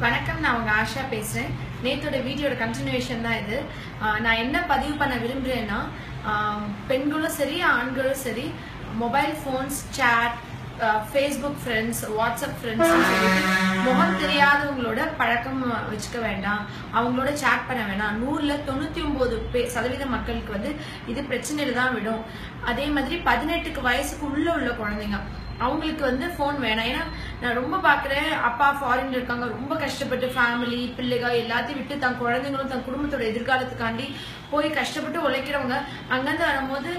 வணக்கம் நான் உங்க ஆஷா பேசுறேன் நேத்தோட வீடியோட கண்டினியூஷன் தான் இது ஆஹ் நான் என்ன பதிவு பண்ண விரும்புறேன்னா ஆஹ் பெண்களும் சரி ஆண்களும் சரி mobile phones chat Facebook friends WhatsApp friends முகம் தெரியாதவங்களோட பழக்கம் வச்சுக்க வேண்டாம் அவங்களோட சேட் பண்ண வேண்டாம் நூறுல தொண்ணூத்தி ஒன்பது சதவீத மக்களுக்கு வந்து இது பிரச்சனையில தான் விடும் அதே மாதிரி பதினெட்டுக்கு வயசுக்கு உள்ள உள்ள குழந்தைங்க அவங்களுக்கு வந்து ஃபோன் வேணாம் ஏன்னா நான் ரொம்ப பாக்குறேன் அப்பா ஃபாரின்ல இருக்காங்க ரொம்ப கஷ்டப்பட்டு ஃபேமிலி பிள்ளைக எல்லாத்தையும் விட்டு தன் குழந்தைங்களும் தன் குடும்பத்தோட எதிர்காலத்துக்காண்டி போய் கஷ்டப்பட்டு உழைக்கிறவங்க அங்கிருந்து வரும்போது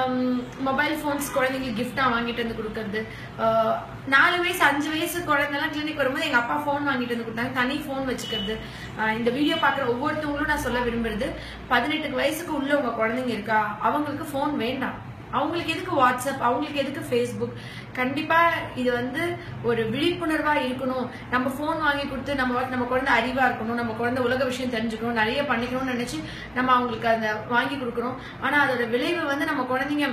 மொபைல் ஃபோன்ஸ் குழந்தைங்களுக்கு கிஃப்டா வாங்கிட்டு வந்து கொடுக்கறது ஆஹ் நாலு வயசு அஞ்சு வயசு குழந்தைலாம் கிளினிக் வரும்போது எங்க அப்பா ஃபோன் வாங்கிட்டு வந்து கொடுத்தாங்க தனி ஃபோன் வச்சுக்கிறது ஆஹ் இந்த வீடியோ பாக்குற ஒவ்வொருத்தவங்களும் நான் சொல்ல விரும்புறது பதினெட்டு வயசுக்கு உள்ள உங்க குழந்தைங்க இருக்கா அவங்களுக்கு ஃபோன் வேண்டாம் அவங்களுக்கு எதுக்கு வாட்ஸ்அப் அவங்களுக்கு எதுக்கு ஃபேஸ்புக் கண்டிப்பா இது வந்து ஒரு விழிப்புணர்வா இருக்கணும் நம்ம ஃபோன் வாங்கி கொடுத்து நம்ம வந்து நம்ம குழந்தை அறிவா இருக்கணும் நம்ம குழந்தை உலக விஷயம் தெரிஞ்சுக்கணும் நிறைய பண்ணிக்கணும்னு நினைச்சு நம்ம அவங்களுக்கு அந்த வாங்கி கொடுக்குறோம் ஆனா அதோட விளைவு வந்து நம்ம குழந்தைங்க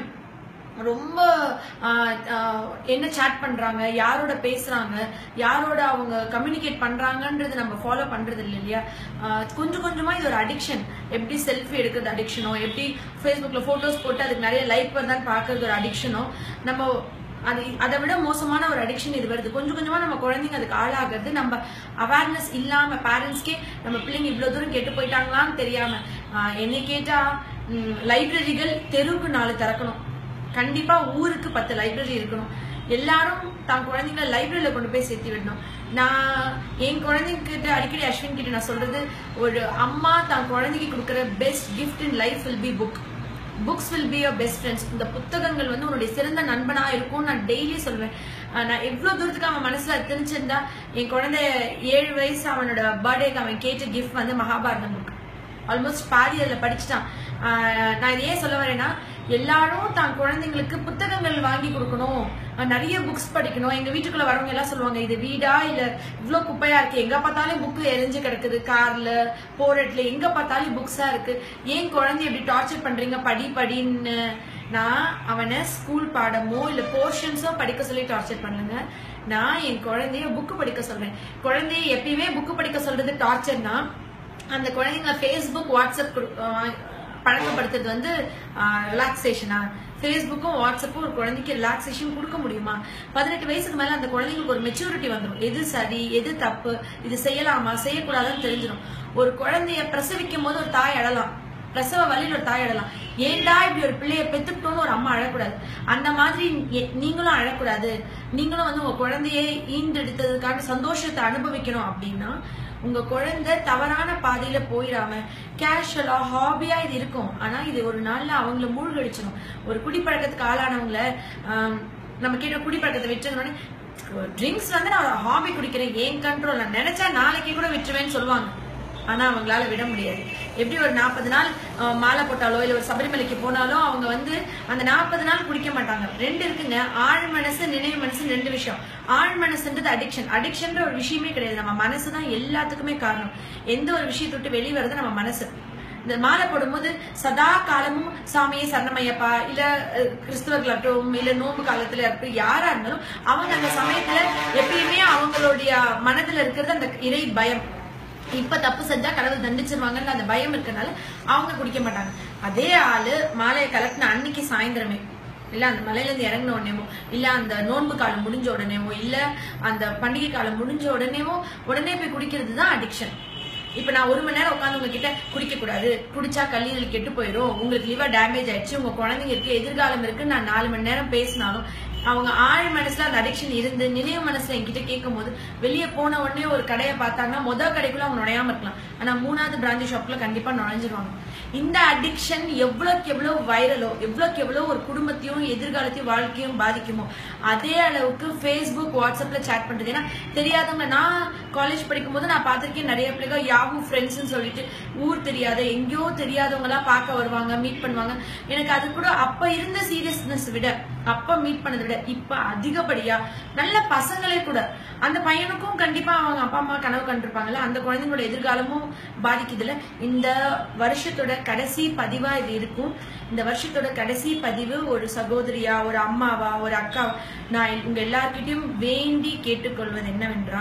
ரொம்ப ஆஹ், ஆஹ், என்ன சேட் பண்றாங்க யாரோட பேசுறாங்க யாரோட அவங்க கம்யூனிகேட் பண்றாங்கன்றது நம்ம ஃபாலோ பண்றது இல்லை இல்லையா ஆஹ், கொஞ்சம் கொஞ்சமா இது ஒரு அடிக்ஷன் எப்படி செல்ஃபி எடுக்கிறது அடிக்ஷனோ எப்படி ஃபேஸ்புக்ல போட்டோஸ் போட்டு அதுக்கு நிறைய லைக் வருதான்னு பாக்குறது ஒரு அடிக்ஷனோ நம்ம அது அதை விட மோசமான ஒரு அடிக்ஷன் இது வருது கொஞ்சம் கொஞ்சமா நம்ம குழந்தைங்க அதுக்கு ஆளாகிறது நம்ம அவேர்னஸ் இல்லாம பேரண்ட்ஸ்க்கே நம்ம பிள்ளைங்க இவ்வளவு தூரம் கெட்டு போயிட்டாங்களான்னு தெரியாம ஆஹ், என்னை கேட்டா லைப்ரரிகள் தெருவுக்கு நாலு திறக்கணும் கண்டிப்பா ஊருக்கு பத்து லைப்ரரி இருக்கணும் எல்லாரும் தான் குழந்தைங்கள லைப்ரரியில கொண்டு போய் சேர்த்து விடணும் நான் என் குழந்தைங்கிட்ட அடிக்கடி அஸ்வின் கிட்ட நான் சொல்றது ஒரு அம்மா தான் குழந்தைக்கு கொடுக்குற best gift in life will be book books will be your best friends இந்த புத்தகங்கள் வந்து உன்னுடைய சிறந்த நண்பனா இருக்கும் நான் டெய்லி சொல்வேன் ஆஹ் நான் எவ்வளவு தூரத்துக்கு அவன் மனசுல தெரிஞ்சிருந்தா என் குழந்தை ஏழு வயசு அவனோட பர்த்டேக்கு அவன் கேட்ட கிஃப்ட் வந்து மகாபாரதம் புக் ஆல்மோஸ்ட் பாதி அதில் படிச்சுட்டான் ஆஹ் நான் இது ஏன் சொல்ல வரேன்னா எல்லாரும் தான் குழந்தைங்களுக்கு புத்தகங்கள் வாங்கி கொடுக்கணும் ஆஹ் நிறைய புக்ஸ் படிக்கணும் எங்க வீட்டுக்குள்ள வரவங்க எல்லாம் சொல்லுவாங்க இது வீடா இல்ல இவ்ளோ குப்பையா இருக்கு எங்க பார்த்தாலும் புக்கு எரிஞ்சு கிடக்குது கார்ல போரட்ல எங்க பார்த்தாலும் புக்ஸா இருக்கு ஏன் குழந்தைய எப்படி டார்ச்சர் பண்றீங்க படி படின்னு நான் அவனை ஸ்கூல் பாடமோ இல்ல போர்ஷன்ஸோ படிக்க சொல்லி டார்ச்சர் பண்ணுங்க நான் என் குழந்தைய புக்கு படிக்க சொல்றேன் குழந்தைய எப்பயுமே புக்கு படிக்க சொல்றது டார்ச்சர்னா அந்த குழந்தைங்க ஃபேஸ்புக் வாட்ஸ்அப் கொடு- ஆஹ் பழக்கப்படுத்துறது வந்து ரிலாக்ஸேஷனா ஃபேஸ்புக்கும் வாட்ஸ்அப்பும் ஒரு குழந்தைக்கு ரிலாக்ஸேஷன் கொடுக்க முடியுமா பதினெட்டு வயசுக்கு மேல அந்த குழந்தைங்களுக்கு ஒரு மெச்சூரிட்டி வந்துடும் எது சரி எது தப்பு இது செய்யலாமா செய்யக்கூடாதுன்னு தெரிஞ்சிடும் ஒரு குழந்தைய பிரசவிக்கும் போது ஒரு தாய் அழலாம் பிரசவ வழியில் ஒரு தாய் அழலாம் ஏன்டா இப்படி ஒரு பிள்ளைய பெத்துக்கிட்டோன்னு ஒரு அம்மா அழக்கூடாது அந்த மாதிரி எ- நீங்களும் அழக்கூடாது நீங்களும் வந்து உங்க குழந்தையை ஈண்டெடுத்ததுக்கான சந்தோஷத்தை அனுபவிக்கணும் அப்படின்னா உங்க குழந்தை தவறான பாதையில போயிடாம கேஷுவலா ஹாபியா இது இருக்கும் ஆனா இது ஒரு நாள்ல அவங்கள மூழ்கடிச்சிடும் ஒரு குடிப்பழக்கத்துக்கு ஆளானவங்கள ஆம், நம்ம கேட்ட குடிப்பழக்கத்தை விட்டுறதுனே ட்ரிங்க்ஸ் வந்து நான் ஹாபி குடிக்கிறேன் ஏன் கண்ட்ரோல் நான் நினைச்சா நாளைக்கு கூட விட்டுருவேன்னு சொல்லுவாங்க ஆனா அவங்களால விட முடியாது எப்படி ஒரு நாற்பது நாள் அஹ், மாலை போட்டாலோ இல்ல ஒரு சபரிமலைக்கு போனாலும் அவங்க வந்து அந்த நாற்பது நாள் குடிக்க மாட்டாங்க ரெண்டு இருக்குங்க ஆழ் மனசு நினைவு மனசு ரெண்டு விஷயம் ஆழ் மனசுன்றது அடிக்ஷன் அடிக்ஷன்ற ஒரு விஷயமே கிடையாது நம்ம மனசு தான் எல்லாத்துக்குமே காரணம் எந்த ஒரு விஷயத்தை விட்டு வெளியே வர்றது நம்ம மனசு இந்த மாலை போடும்போது சதா காலமும் சாமியே சரணமையப்பா இல்ல அஹ், கிறிஸ்தவர்களாகட்டும் இல்ல நோன்பு காலத்துல இருக்கட்டும் யாரா இருந்தாலும் அவங்க அந்த சமயத்துல எப்பயுமே அவங்களுடைய மனதுல இருக்கிறது அந்த இறை பயம் இப்ப தப்பு செஞ்சா கடவுள் தண்டிச்சிருவாங்கன்னு அந்த பயம் இருக்கனால அவங்க குடிக்க மாட்டாங்க அதே ஆளு மாலையை கலட்டின அன்னைக்கு சாயந்தரமே இல்ல அந்த மலையில இருந்து இறங்கின உடனேமோ இல்ல அந்த நோன்பு காலம் முடிஞ்ச உடனேமோ இல்ல அந்த பண்டிகை காலம் முடிஞ்ச உடனேமோ உடனே போய் குடிக்கிறது தான் அடிக்ஷன் இப்ப நான் ஒரு மணி நேரம் உட்காந்து உங்ககிட்ட குடிக்க கூடாது குடிச்சா கல்லீரல் கெட்டு போயிடும் உங்களுக்கு லிவர் டேமேஜ் ஆயிடுச்சு உங்க குழந்தைங்க இருக்கு எதிர்காலம் இருக்கு நான் நாலு மணி நேரம் பேசினாலும் அவங்க ஆழ் மனசுல அந்த அடிக்ஷன் இருந்து நினைவு மனசுல என்கிட்ட கேட்கும் போது வெளியே போன உடனே ஒரு கடையை பார்த்தாங்கன்னா முதல் கடைக்குள்ள அவங்க நுழையாம இருக்கலாம் ஆனா மூணாவது பிரான்ச் ஷாப்ல கண்டிப்பா நுழைஞ்சிருவாங்க இந்த அடிக்ஷன் எவ்வளவுக்கு எவ்வளவு வைரலோ எவ்வளவுக்கு எவ்வளவு ஒரு குடும்பத்தையும் எதிர்காலத்தையும் வாழ்க்கையும் பாதிக்குமோ அதே அளவுக்கு ஃபேஸ்புக் வாட்ஸ்அப்ல சேட் பண்றது ஏன்னா தெரியாதவங்க நான் காலேஜ் படிக்கும் போது நான் பார்த்திருக்கேன் நிறைய பிள்ளைங்க யாவும் ஃப்ரெண்ட்ஸ்னு சொல்லிட்டு ஊர் தெரியாத எங்கேயோ தெரியாதவங்க எல்லாம் பார்க்க வருவாங்க மீட் பண்ணுவாங்க எனக்கு அது கூட அப்ப இருந்த சீரியஸ்னஸ் விட அப்ப மீட் பண்ணதை விட இப்ப அதிகப்படியா நல்ல பசங்களே கூட அந்த பையனுக்கும் கண்டிப்பா அவங்க அப்பா அம்மா கனவு கண்டிருப்பாங்கல்ல அந்த குழந்தைங்களோட எதிர்காலமும் பாதிக்குதுல இந்த வருஷத்தோட கடைசி பதிவா இது இருக்கும் இந்த வருஷத்தோட கடைசி பதிவு ஒரு சகோதரியா ஒரு அம்மாவா ஒரு அக்காவா நான் உங்க எல்லார்கிட்டயும் வேண்டி கேட்டுக்கொள்வது என்னவென்றால்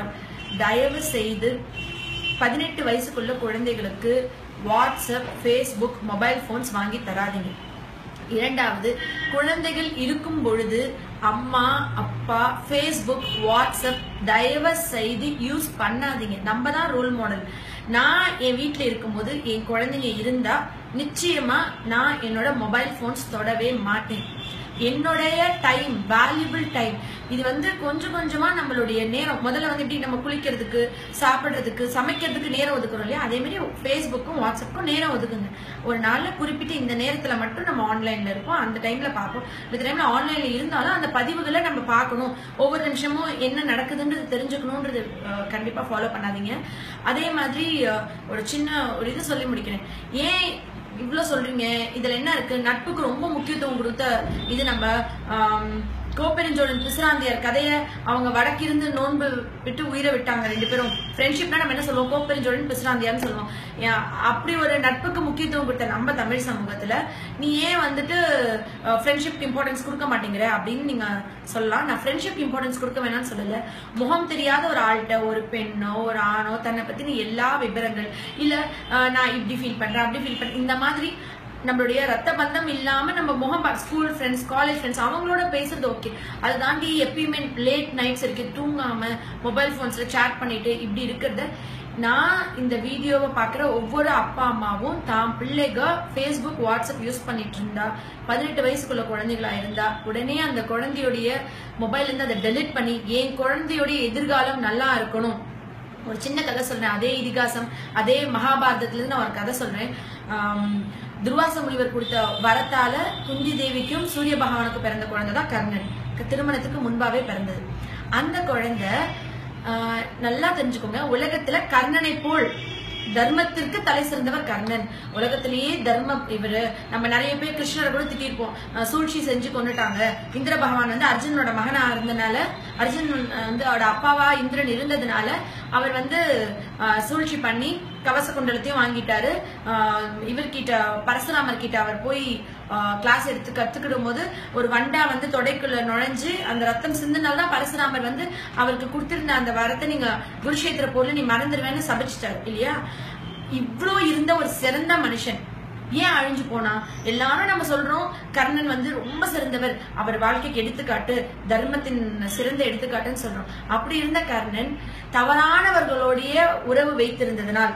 தயவு செய்து பதினெட்டு வயசுக்குள்ள குழந்தைகளுக்கு வாட்ஸ்அப் ஃபேஸ்புக் மொபைல் போன்ஸ் வாங்கி தராதீங்க இரண்டாவது குழந்தைகள் இருக்கும் பொழுது அம்மா அப்பா ஃபேஸ்புக் வாட்ஸ்அப் தயவு செய்து யூஸ் பண்ணாதீங்க நம்ம தான் ரோல் மாடல் நான் என் வீட்டில் இருக்கும்போது என் குழந்தைங்க இருந்தா நிச்சயமா நான் என்னோட மொபைல் போன்ஸ் தொடவே மாட்டேன் என்னுடைய டைம் வேல்யூபிள் டைம் இது வந்து கொஞ்சம் கொஞ்சமா நம்மளுடைய நேரம் முதல்ல வந்து எப்படி நம்ம குளிக்கிறதுக்கு சாப்பிடுறதுக்கு சமைக்கிறதுக்கு நேரம் ஒதுக்குறோம் இல்லையா அதே மாதிரி ஃபேஸ்புக்கும் வாட்ஸ்அப்புக்கும் நேரம் ஒதுக்குங்க ஒரு நாள்ல குறிப்பிட்டு இந்த நேரத்துல மட்டும் நம்ம ஆன்லைன்ல இருப்போம் அந்த டைம்ல பார்ப்போம் இந்த டைம்ல ஆன்லைன்ல இருந்தாலும் அந்த பதிவுகளை நம்ம பார்க்கணும் ஒவ்வொரு நிமிஷமும் என்ன நடக்குதுன்றது தெரிஞ்சுக்கணுன்றது அஹ், கண்டிப்பா ஃபாலோ பண்ணாதீங்க அதே மாதிரி அஹ், ஒரு சின்ன ஒரு இது சொல்லி முடிக்கிறேன் ஏன் இவ்ளோ சொல்றீங்க இதுல என்ன இருக்கு நட்புக்கு ரொம்ப முக்கியத்துவம் கொடுத்த இது நம்ம ஆம், கோப்பெருஞ்சோழன் பிசிராந்தியார் கதைய அவங்க வடக்கிருந்து நோன்பு விட்டு உயிரை விட்டாங்க ரெண்டு பேரும் ஃப்ரெண்ட்ஷிப்னா நம்ம என்ன சொல்லுவோம் கோப்பெருஞ்சோழன் பிசிராந்தியார்னு சொல்லுவோம் ஏன், அப்படி ஒரு நட்புக்கு முக்கியத்துவம் கொடுத்த நம்ம தமிழ் சமூகத்துல நீ ஏன் வந்துட்டு ஃப்ரெண்ட்ஷிப் இம்பார்ட்டன்ஸ் கொடுக்க மாட்டேங்கிற அப்படின்னு நீங்க சொல்லலாம் நான் ஃப்ரெண்ட்ஷிப் இம்பார்ட்டன்ஸ் கொடுக்க வேணாம்னு சொல்லல முகம் தெரியாத ஒரு ஆள்கிட்ட ஒரு பெண்ணோ ஒரு ஆணோ தன்னை பத்தின எல்லா விவரங்கள் இல்ல அஹ், நான் இப்படி ஃபீல் பண்றேன் அப்படி ஃபீல் பண்றேன் இந்த மாதிரி நம்மளுடைய ரத்த பந்தம் இல்லாம நம்ம முகம் ஸ்கூல் ஃப்ரெண்ட்ஸ் காலேஜ் ஃப்ரெண்ட்ஸ் அவங்களோட பேசுறது ஓகே அதை தாண்டி எப்பயுமே லேட் நைட்ஸ் இருக்கு தூங்காம மொபைல் போன்ஸ்ல சேட் பண்ணிட்டு இப்படி இருக்கிறத நான் இந்த வீடியோவை பார்க்குற ஒவ்வொரு அப்பா அம்மாவும் தான் பிள்ளைக ஃபேஸ்புக் வாட்ஸ்அப் யூஸ் பண்ணிட்டு இருந்தா பதினெட்டு வயசுக்குள்ள குழந்தைகளா இருந்தா உடனே அந்த குழந்தையுடைய மொபைல்ல இருந்து அதை டெலிட் பண்ணி என் குழந்தையுடைய எதிர்காலம் நல்லா இருக்கணும் ஒரு சின்ன கதை சொல்றேன் அதே இதிகாசம் அதே மகாபாரதத்துல இருந்து நான் ஒரு கதை சொல்றேன் ஆம், துர்வாச முனிவர் கொடுத்த வரத்தால குந்தி தேவிக்கும் சூரிய பகவானுக்கு பிறந்த குழந்தை தான் கர்ணன் க- திருமணத்துக்கு முன்பாவே பிறந்தது அந்த குழந்தை ஆஹ், நல்லா தெரிஞ்சுக்கோங்க உலகத்துல கர்ணனை போல் தர்மத்திற்கு தலை சிறந்தவர் கர்ணன் உலகத்திலேயே தர்மம் இவரு நம்ம நிறைய பேர் கிருஷ்ணரை கூட திட்டிருப்போம் அஹ் சூழ்ச்சி செஞ்சு கொண்டுட்டாங்க இந்திர பகவான் வந்து அர்ஜுனனோட மகனா இருந்தனால அர்ஜுன் வந்து அவரோட அப்பாவா இந்திரன் இருந்ததுனால அவர் வந்து அஹ், சூழ்ச்சி பண்ணி கவச குண்டலத்தையும் வாங்கிட்டாரு அஹ், இவர்கிட்ட பரசுராமர் கிட்ட அவர் போய் கிளாஸ் எடுத்து கத்துக்கிடும் போது ஒரு வண்டா வந்து தொடைக்குள்ள நுழைஞ்சு அந்த ரத்தம் சிந்தினால தான் பரசுராமர் வந்து அவருக்கு கொடுத்திருந்த அந்த வரத்தை நீங்க குருஷேத்திர போல நீ மறந்துடுவேன்னு சபிச்சிட்டாரு இல்லையா இவ்ளோ இருந்த ஒரு சிறந்த மனுஷன் ஏன் அழிஞ்சு போனா எல்லாரும் நம்ம சொல்றோம் கர்ணன் வந்து ரொம்ப சிறந்தவர் அவர் வாழ்க்கைக்கு எடுத்துக்காட்டு தர்மத்தின் சிறந்த எடுத்துக்காட்டுன்னு சொல்றோம் அப்படி இருந்த கர்ணன் தவறானவர்களுடைய உறவு வைத்திருந்ததனால்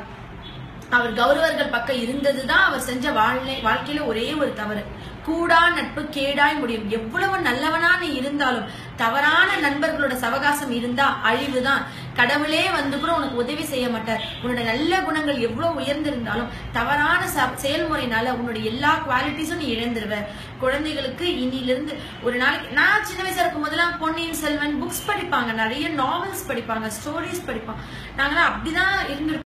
அவர் கௌரவர்கள் பக்கம் இருந்ததுதான் அவர் செஞ்ச வாழ்க்கை வாழ்க்கையில ஒரே ஒரு தவறு கூடா நட்பு கேடாய் முடியும் எவ்வளவு நல்லவனா நீ இருந்தாலும் தவறான நண்பர்களோட சவகாசம் இருந்தா அழிவுதான் கடவுளே வந்து கூட உனக்கு உதவி செய்ய மாட்டார் உன்னோட நல்ல குணங்கள் எவ்வளவு உயர்ந்திருந்தாலும் தவறான ச- செயல்முறையினால உன்னோட எல்லா குவாலிட்டிஸும் நீ இழந்துருவ குழந்தைகளுக்கு இன்னிலிருந்து ஒரு நாளைக்கு நான் சின்ன வயசா இருக்கும் போதெல்லாம் பொன்னியின் செல்வன் புக்ஸ் படிப்பாங்க நிறைய நாவல்ஸ் படிப்பாங்க ஸ்டோரிஸ் படிப்பாங்க நாங்களாம் அப்படிதான் இருந்து